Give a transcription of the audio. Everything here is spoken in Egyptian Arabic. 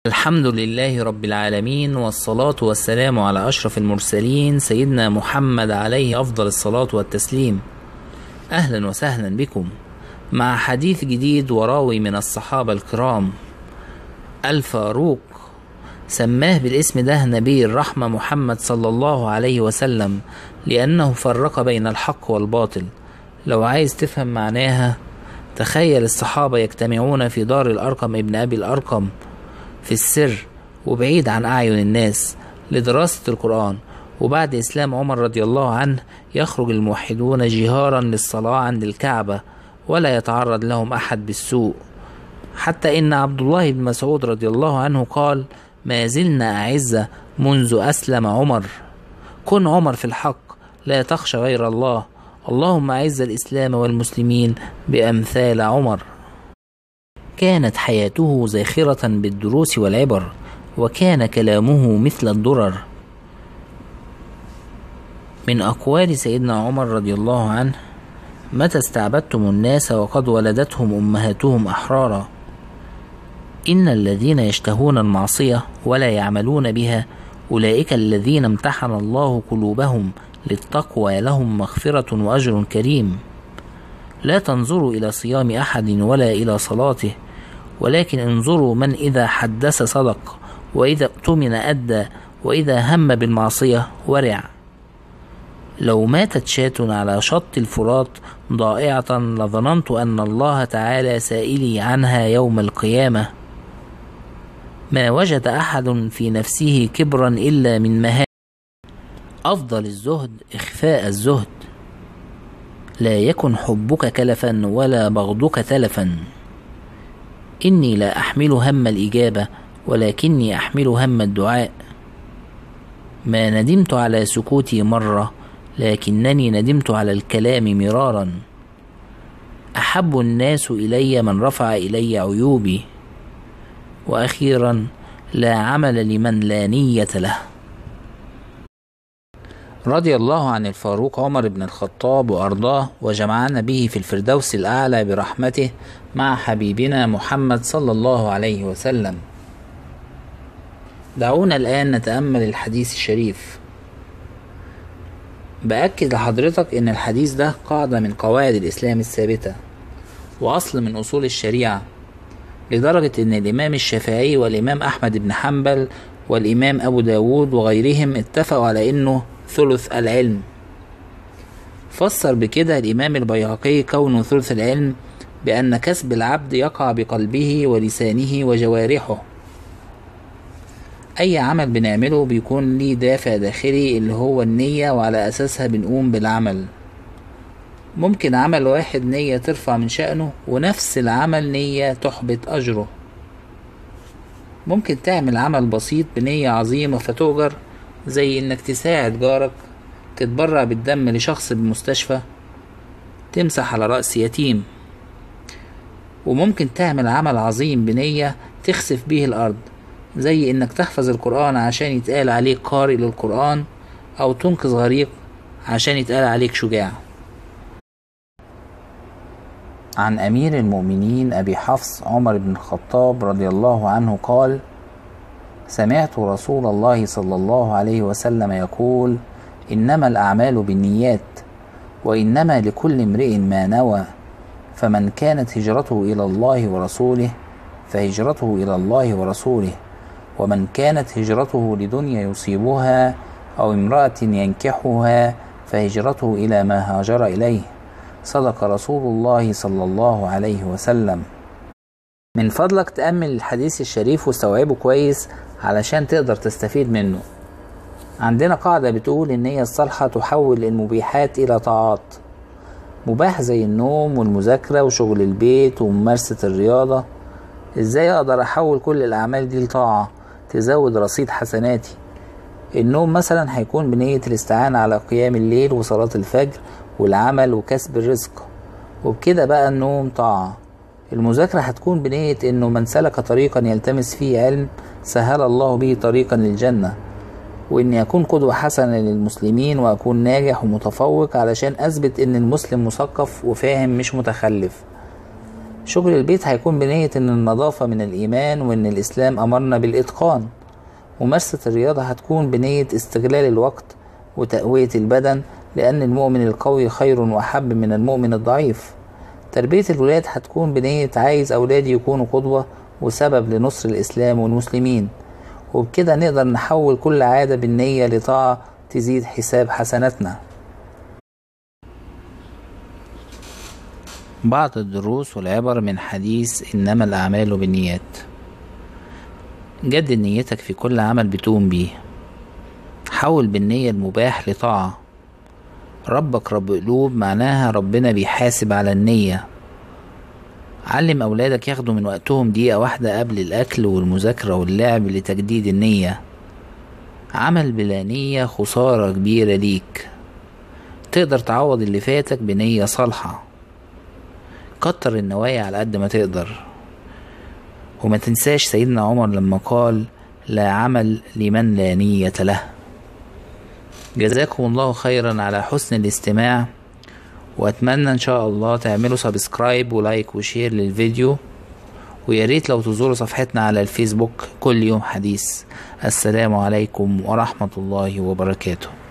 الحمد لله رب العالمين والصلاة والسلام على أشرف المرسلين سيدنا محمد عليه أفضل الصلاة والتسليم أهلا وسهلا بكم مع حديث جديد وراوي من الصحابة الكرام الفاروق سماه بالاسم ده نبي الرحمة محمد صلى الله عليه وسلم لأنه فرق بين الحق والباطل لو عايز تفهم معناها تخيل الصحابة يجتمعون في دار الأرقم ابن أبي الأرقم في السر وبعيد عن أعين الناس لدراسة القرآن وبعد إسلام عمر رضي الله عنه يخرج الموحدون جهارا للصلاة عند الكعبة ولا يتعرض لهم أحد بالسوء حتى إن عبد الله بن مسعود رضي الله عنه قال ما زلنا أعزة منذ أسلم عمر كن عمر في الحق لا تخشى غير الله اللهم أعز الإسلام والمسلمين بأمثال عمر كانت حياته زاخرة بالدروس والعبر وكان كلامه مثل الدرر من أقوال سيدنا عمر رضي الله عنه متى استعبدتم الناس وقد ولدتهم أمهاتهم أحرارا إن الذين يشتهون المعصية ولا يعملون بها أولئك الذين امتحن الله قلوبهم للتقوى لهم مغفرة وأجر كريم لا تنظروا إلى صيام أحد ولا إلى صلاته ولكن انظروا من إذا حدث صدق وإذا اؤتمن أدى وإذا هم بالمعصية ورع لو ماتت شاة على شط الفرات ضائعة لظننت أن الله تعالى سائلي عنها يوم القيامة ما وجد أحد في نفسه كبرا إلا من مهان أفضل الزهد إخفاء الزهد لا يكن حبك كلفا ولا بغضك تلفا إني لا أحمل هم الإجابة ولكني أحمل هم الدعاء ما ندمت على سكوتي مرة لكنني ندمت على الكلام مرارا أحب الناس إلي من رفع إلي عيوبي وأخيرا لا عمل لمن لا نية له رضي الله عن الفاروق عمر بن الخطاب وأرضاه وجمعنا به في الفردوس الأعلى برحمته مع حبيبنا محمد صلى الله عليه وسلم دعونا الآن نتأمل الحديث الشريف بأكد لحضرتك إن الحديث ده قاعدة من قواعد الإسلام الثابتة وأصل من أصول الشريعة لدرجة إن الإمام الشافعي والإمام أحمد بن حنبل والإمام أبو داود وغيرهم اتفقوا على إنه ثلث العلم فسر بكده الإمام البيهقي كونه ثلث العلم بأن كسب العبد يقع بقلبه ولسانه وجوارحه أي عمل بنعمله بيكون ليه دافع داخلي اللي هو النية وعلى أساسها بنقوم بالعمل ممكن عمل واحد نية ترفع من شأنه ونفس العمل نية تحبط أجره ممكن تعمل عمل بسيط بنية عظيمة فتؤجر زي إنك تساعد جارك تتبرع بالدم لشخص بالمستشفى تمسح على رأس يتيم وممكن تعمل عمل عظيم بنية تخسف بيه الأرض زي إنك تحفظ القرآن عشان يتقال عليك قارئ للقرآن أو تنقذ غريق عشان يتقال عليك شجاع عن أمير المؤمنين أبي حفص عمر بن الخطاب رضي الله عنه قال سمعت رسول الله صلى الله عليه وسلم يقول إنما الأعمال بالنيات وإنما لكل امرئ ما نوى فمن كانت هجرته إلى الله ورسوله فهجرته إلى الله ورسوله ومن كانت هجرته لدنيا يصيبها أو امرأة ينكحها فهجرته إلى ما هاجر إليه صدق رسول الله صلى الله عليه وسلم من فضلك تأمل الحديث الشريف واستوعبه كويس علشان تقدر تستفيد منه عندنا قاعدة بتقول النية الصالحة تحول المبيحات إلى طاعات مباح زي النوم والمذاكرة وشغل البيت وممارسة الرياضة ازاي اقدر احول كل الاعمال دي لطاعة تزود رصيد حسناتي النوم مثلا هيكون بنية الاستعانة على قيام الليل وصلاة الفجر والعمل وكسب الرزق وبكده بقى النوم طاعة المذاكرة هتكون بنية انه من سلك طريقا يلتمس فيه علم سهل الله به طريقا للجنة واني اكون قدوة حسنة للمسلمين واكون ناجح ومتفوق علشان اثبت ان المسلم مثقف وفاهم مش متخلف شغل البيت هيكون بنية إن النظافة من الإيمان وإن الإسلام أمرنا بالإتقان ممارسة الرياضة هتكون بنية استغلال الوقت وتقوية البدن لأن المؤمن القوي خير وأحب من المؤمن الضعيف تربية الولاد هتكون بنية عايز أولادي يكونوا قدوة وسبب لنصر الإسلام والمسلمين وبكده نقدر نحول كل عادة بالنية لطاعة تزيد حساب حسناتنا بعض الدروس والعبر من حديث إنما الأعمال بالنيات جدد نيتك في كل عمل بتقوم بيه حول بالنية المباح لطاعة ربك رب قلوب معناها ربنا بيحاسب على النية علم أولادك ياخدوا من وقتهم دقيقة واحدة قبل الأكل والمذاكرة واللعب لتجديد النية عمل بلا نية خسارة كبيرة ليك تقدر تعوض اللي فاتك بنية صالحة كتر النوايا على قد ما تقدر وما تنساش سيدنا عمر لما قال لا عمل لمن لا نية له جزاكم الله خيرا على حسن الاستماع واتمنى ان شاء الله تعملوا سبسكرايب ولايك وشير للفيديو ويا ريت لو تزوروا صفحتنا على الفيسبوك كل يوم حديث السلام عليكم ورحمة الله وبركاته